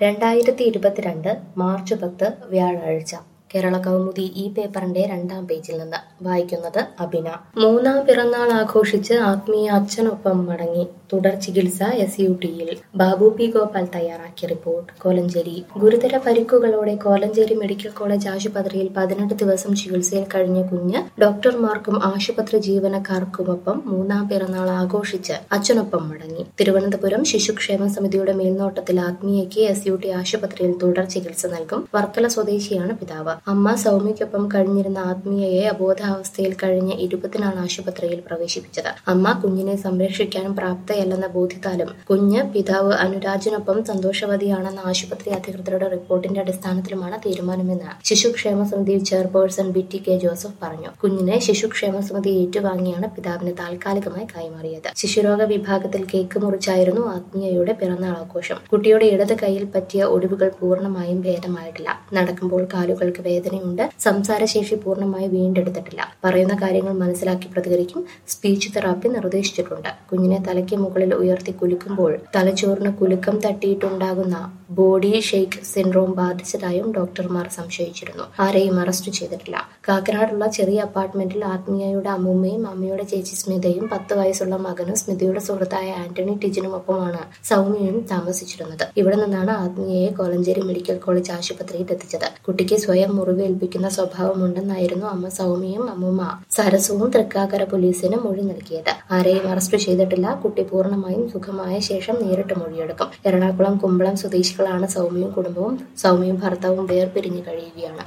രണ്ടായിരത്തി ഇരുപത്തിരണ്ട് മാർച്ച് പത്ത് വ്യാഴാഴ്ച കേരള കൗമുദി ഈ പേപ്പറിന്റെ രണ്ടാം പേജിൽ നിന്ന് വായിക്കുന്നത് അഭിന മൂന്നാം പിറന്നാൾ ആഘോഷിച്ച് ആത്മീയ അച്ഛനൊപ്പം മടങ്ങി തുടർ ചികിത്സ എസ് യു ടിയിൽ ബാബു പി ഗോപാൽ തയ്യാറാക്കിയ റിപ്പോർട്ട് കോലഞ്ചേരി ഗുരുതര പരിക്കുകളോടെ കോലഞ്ചേരി മെഡിക്കൽ കോളേജ് ആശുപത്രിയിൽ പതിനെട്ട് ദിവസം ചികിത്സയിൽ കഴിഞ്ഞ കുഞ്ഞ് ഡോക്ടർമാർക്കും ആശുപത്രി ജീവനക്കാർക്കുമൊപ്പം മൂന്നാം പിറന്നാൾ ആഘോഷിച്ച് അച്ഛനൊപ്പം മടങ്ങി തിരുവനന്തപുരം ശിശുക്ഷേമ സമിതിയുടെ മേൽനോട്ടത്തിൽ ആത്മീയയ്ക്ക് എസ് യു ടി ആശുപത്രിയിൽ തുടർ ചികിത്സ നൽകും വർക്കല സ്വദേശിയാണ് പിതാവ് അമ്മ സൗമ്യയ്ക്കൊപ്പം കഴിഞ്ഞിരുന്ന ആത്മീയയെ അബോധാവസ്ഥയിൽ കഴിഞ്ഞ ഇരുപതിനാണ് ആശുപത്രിയിൽ പ്രവേശിപ്പിച്ചത് അമ്മ കുഞ്ഞിനെ സംരക്ഷിക്കാൻ പ്രാപ്തയല്ലെന്ന ബോധ്യത്താലും കുഞ്ഞ് പിതാവ് അനുരാജിനൊപ്പം സന്തോഷവതിയാണെന്ന ആശുപത്രി അധികൃതരുടെ റിപ്പോർട്ടിന്റെ അടിസ്ഥാനത്തിലുമാണ് തീരുമാനമെന്ന് ശിശുക്ഷേമ സമിതി chairperson B T K Joseph പറഞ്ഞു കുഞ്ഞിനെ ശിശുക്ഷേമ സമിതി ഏറ്റുവാങ്ങിയാണ് പിതാവിന് താൽക്കാലികമായി കൈമാറിയത് ശിശുരോഗ വിഭാഗത്തിൽ കേക്ക് മുറിച്ചായിരുന്നു ആത്മീയയുടെ പിറന്നാൾ ആഘോഷം കുട്ടിയുടെ ഇടത് കൈയിൽ പറ്റിയ ഒടിവുകൾ പൂർണ്ണമായും ഭേദമായിട്ടില്ല നടക്കുമ്പോൾ കാലുകൾക്ക് വേദനയുണ്ട് സംസാരശേഷി പൂർണ്ണമായി വീണ്ടെടുത്തിട്ടില്ല പറയുന്ന കാര്യങ്ങൾ മനസ്സിലാക്കി പ്രതികരിക്കും സ്പീച്ച് തെറാപ്പി നിർദ്ദേശിച്ചിട്ടുണ്ട് കുഞ്ഞിനെ തലയ്ക്ക് മുകളിൽ ഉയർത്തി കുലുക്കുമ്പോൾ തലച്ചോറിന് കുലുക്കം തട്ടിയിട്ടുണ്ടാകുന്ന ബോഡി ഷെയ്ക്ക് സിൻഡ്രോം ബാധിച്ചതായും ഡോക്ടർമാർ സംശയിച്ചിരുന്നു ആരെയും അറസ്റ്റ് ചെയ്തിട്ടില്ല കാക്കനാടുള്ള ചെറിയ അപ്പാർട്ട്മെന്റിൽ ആത്മീയയുടെ അമ്മൂമ്മയും അമ്മയുടെ ചേച്ചി സ്മിതയും പത്ത് വയസ്സുള്ള മകനും സ്മിതയുടെ സുഹൃത്തായ ആന്റണി ടിജിനുമൊപ്പമാണ് സൗമ്യയും താമസിച്ചിരുന്നത് ഇവിടെ നിന്നാണ് ആത്മീയയെ കോലഞ്ചേരി മെഡിക്കൽ കോളേജ് ആശുപത്രിയിൽ എത്തിച്ചത് കുട്ടിക്ക് സ്വയം മുറിവേൽപ്പിക്കുന്ന സ്വഭാവമുണ്ടെന്നായിരുന്നു അമ്മ സൗമ്യയും അമ്മൂമ്മ സരസവും തൃക്കാക്കര പോലീസിന് മൊഴി നൽകിയത് ആരെയും അറസ്റ്റ് ചെയ്തിട്ടില്ല കുട്ടി പൂർണ്ണമായും സുഖമായ ശേഷം നേരിട്ട് മൊഴിയെടുക്കും എറണാകുളം കുമ്പളം സ്വദേശികളാണ് സൗമ്യയും കുടുംബവും സൗമ്യയും ഭർത്താവും വേർപിരിഞ്ഞു കഴിയുകയാണ്